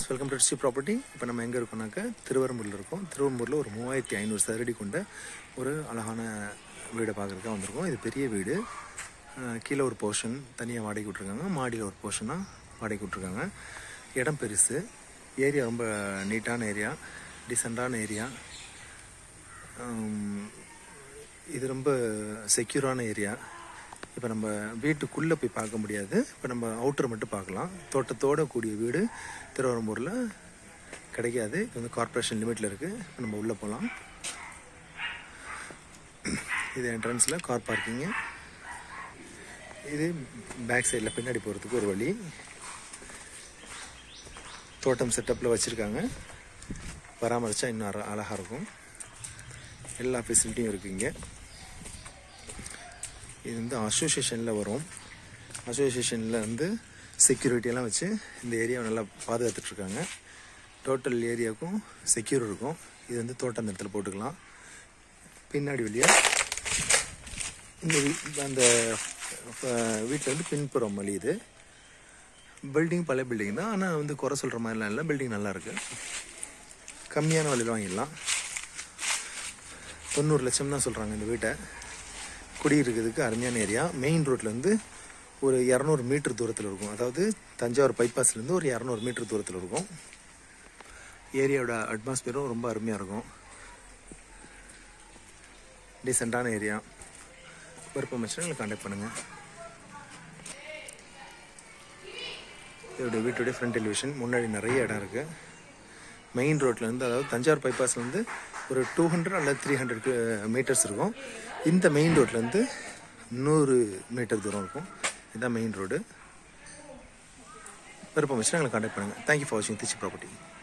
welcome to C property இப்போ நம்ம எங்கே இருக்கோம்னாக்கா திருவரம்பூரில் இருக்கோம் திருவரம்பூரில் ஒரு மூவாயிரத்தி ஐநூறு சதுரடி கொண்ட ஒரு அழகான வீடை பார்க்குறதுக்காக வந்திருக்கோம் இது பெரிய வீடு அஹ் கீழே ஒரு போர்ஷன் தனியாக வாடகை விட்ருக்காங்க மாடியில் ஒரு போர்ஷனாக வாடகை விட்ருக்காங்க இடம் பெருசு ஏரியா ரொம்ப நீட்டான ஏரியா டீசெண்டான ஏரியா இது ரொம்ப செக்யூரான ஏரியா இப்போ நம்ம வீட்டுக்குள்ளே போய் பார்க்க முடியாது இப்போ நம்ம அவுட்டர் மட்டும் பார்க்கலாம் தோட்டத்தோட கூடிய வீடு திருவரம்பூரில் கிடைக்காது இது வந்து கார்ப்பரேஷன் லிமிட்டில் இருக்குது இப்போ நம்ம உள்ளே போகலாம் இது என்ட்ரன்ஸில் கார் பார்க்கிங்கு இது பேக் சைடில் பின்னாடி போகிறதுக்கு ஒரு வழி தோட்டம் செட்டப்பில் வச்சுருக்காங்க பராமரித்தா இன்னும் அழ- அழகா இருக்கும் எல்லா ஃபெசிலிட்டியும் இருக்குது இங்கே இது வந்து அசோசியேஷனில் வரும் அசோசியேஷனில் வந்து security எல்லாம் வச்சு இந்த ஏரியாவை நல்லா பாதுகாத்துட்ருக்காங்க டோட்டல் ஏரியாவுக்கும் செக்யூர் இருக்கும் இது வந்து தோட்டம் அந்த இடத்துல போட்டுக்கலாம் பின்னாடி வழியாக இந்த வீ அந்த வீட்டில் வந்து பின்புறம் வழி இது பில்டிங் பழைய பில்டிங் தான் ஆனால் வந்து குறை சொல்கிற மாதிரிலாம் இல்லை பில்டிங் நல்லா இருக்கு கம்மியான விலையில் வாங்கிடலாம் தொண்ணூறு லட்சம் தான் சொல்கிறாங்க இந்த வீட்டை குடியிருக்கிறதுக்கு அருமையான ஏரியா மெயின் ரோட்ல இருந்து ஒரு இரநூறு மீட்டர் தூரத்தில் இருக்கும் அதாவது தஞ்சாவூர் பைபாஸ்லேருந்து ஒரு இரநூறு மீட்டர் தூரத்தில் இருக்கும் ஏரியாவோட அட்மாஸ்பியரும் ரொம்ப அருமையாக இருக்கும் டீசெண்டான ஏரியா விருப்பம் வச்சுன்னா எங்களை கான்டாக்ட் பண்ணுங்கள் இதோட வீட்டுடைய ஃப்ரண்ட் டெலிவிஷன் முன்னாடி நிறைய இடம் இருக்குது மெயின் ரோட்லேருந்து அதாவது தஞ்சாவூர் பைபாஸ்லேருந்து ஒரு டூ ஹண்ட்ரட் அல்லது த்ரீ ஹண்ட்ரட் மீட்டர்ஸ் இருக்கும் இந்த மெயின் ரோட்லேருந்து நூறு மீட்டர் தூரம் இருக்கும் இதுதான் மெயின் ரோடு விருப்பம் வச்சுன்னா எங்களை கான்டாக்ட் பண்ணுங்கள் தேங்க்யூ ஃபார் வாட்சிங் திருச்சி ப்ராப்பர்ட்டி